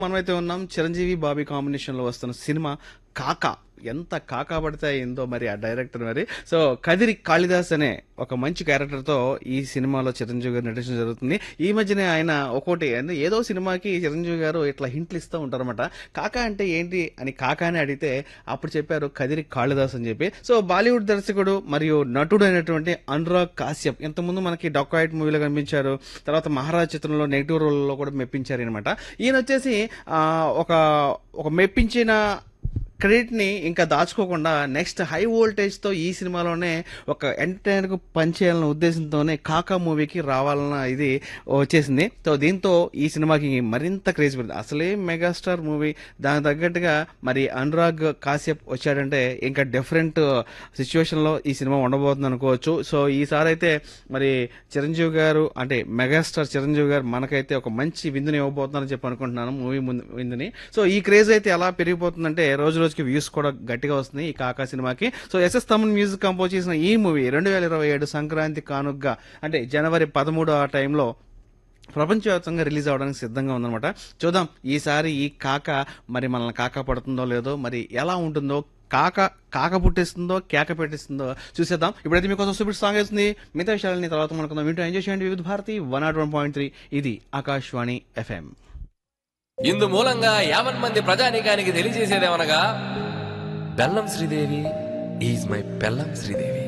మనమైతే ఉన్నాం చిరంజీవి బాబీ కాంబినేషన్ లో వస్తున్న సినిమా కాకా ఎంత కాకా పడితే అయిందో మరి ఆ డైరెక్టర్ మరి సో కదిరి కాళిదాస్ అనే ఒక మంచి క్యారెక్టర్ తో ఈ సినిమాలో చిరంజీవి గారు నటించడం జరుగుతుంది ఈ మధ్యనే ఆయన ఒక్కోటి అంటే ఏదో సినిమాకి చిరంజీవి గారు ఇట్లా హింట్లు ఇస్తూ ఉంటారన్నమాట కాకా అంటే ఏంటి అని కాకా అని అడిగితే అప్పుడు చెప్పారు కదిరి కాళిదాస్ అని చెప్పి సో బాలీవుడ్ దర్శకుడు మరియు నటుడు అయినటువంటి అనురాగ్ కాశ్యప్ ఇంతకుముందు మనకి డాక్యుమెంట్ మూవీలో కనిపించారు తర్వాత మహారాజ్ చిత్రంలో నెగిటివ్ రోల్లో కూడా మెప్పించారు అనమాట ఈయన వచ్చేసి ఆ, ఒక ఒక మెప్పించిన క్రెడిట్ ని ఇంకా దాచుకోకుండా నెక్స్ట్ హై వోల్టేజ్ తో ఈ సినిమాలోనే ఒక ఎంటర్టైనర్ కు పనిచేయాలన్న ఉద్దేశంతోనే కాకా మూవీకి రావాలన్న ఇది వచ్చేసింది సో దీంతో ఈ సినిమాకి మరింత క్రేజ్ పెరిగింది అసలే మెగాస్టార్ మూవీ దానికి తగ్గట్టుగా మరి అనురాగ్ కాశ్యప్ వచ్చాడంటే ఇంకా డిఫరెంట్ సిచ్యువేషన్ లో ఈ సినిమా ఉండబోతుంది అనుకోవచ్చు సో ఈసారి అయితే మరి చిరంజీవి గారు అంటే మెగాస్టార్ చిరంజీవి గారు మనకైతే ఒక మంచి విందుని ఇవ్వబోతున్నారని చెప్పి అనుకుంటున్నాను మూవీ ముందు విందుని సో ఈ క్రేజ్ అయితే ఎలా పెరిగిపోతుందంటే రోజు రోజుకి వ్యూస్ కూడా గట్టిగా వస్తున్నాయి ఈ కాకా సినిమాకి so SS Thaman music compose చేసిన ఈ మూవీ రెండు వేల ఇరవై ఏడు సంక్రాంతి కానుగ్గా అంటే జనవరి పదమూడు ఆ టైంలో ప్రపంచవ్యాప్తంగా రిలీజ్ అవడానికి సిద్ధంగా ఉందన్నమాట చూద్దాం ఈసారి ఈ కాక మరి మనల్ని కాక పడుతుందో లేదో మరి ఎలా ఉంటుందో కాక కాక పుట్టిస్తుందో కేక పెట్టిస్తుందో చూసేద్దాం ఇప్పుడైతే మీకోసం సూపర్ సాంగ్ వేస్తుంది మిగతా విషయాలని తర్వాత మనకుందాం వింటూ ఎంజాయ్ చేయండి Vividh Bharati one naught one point three ఇది ఆకాశవాణి ఎఫ్ఎం ఇందు మూలంగా యావన్ మంది ప్రజానీకానికి తెలియజేసేదేమనగా బెల్లం శ్రీదేవి ఈజ్ మై బెల్లం శ్రీదేవి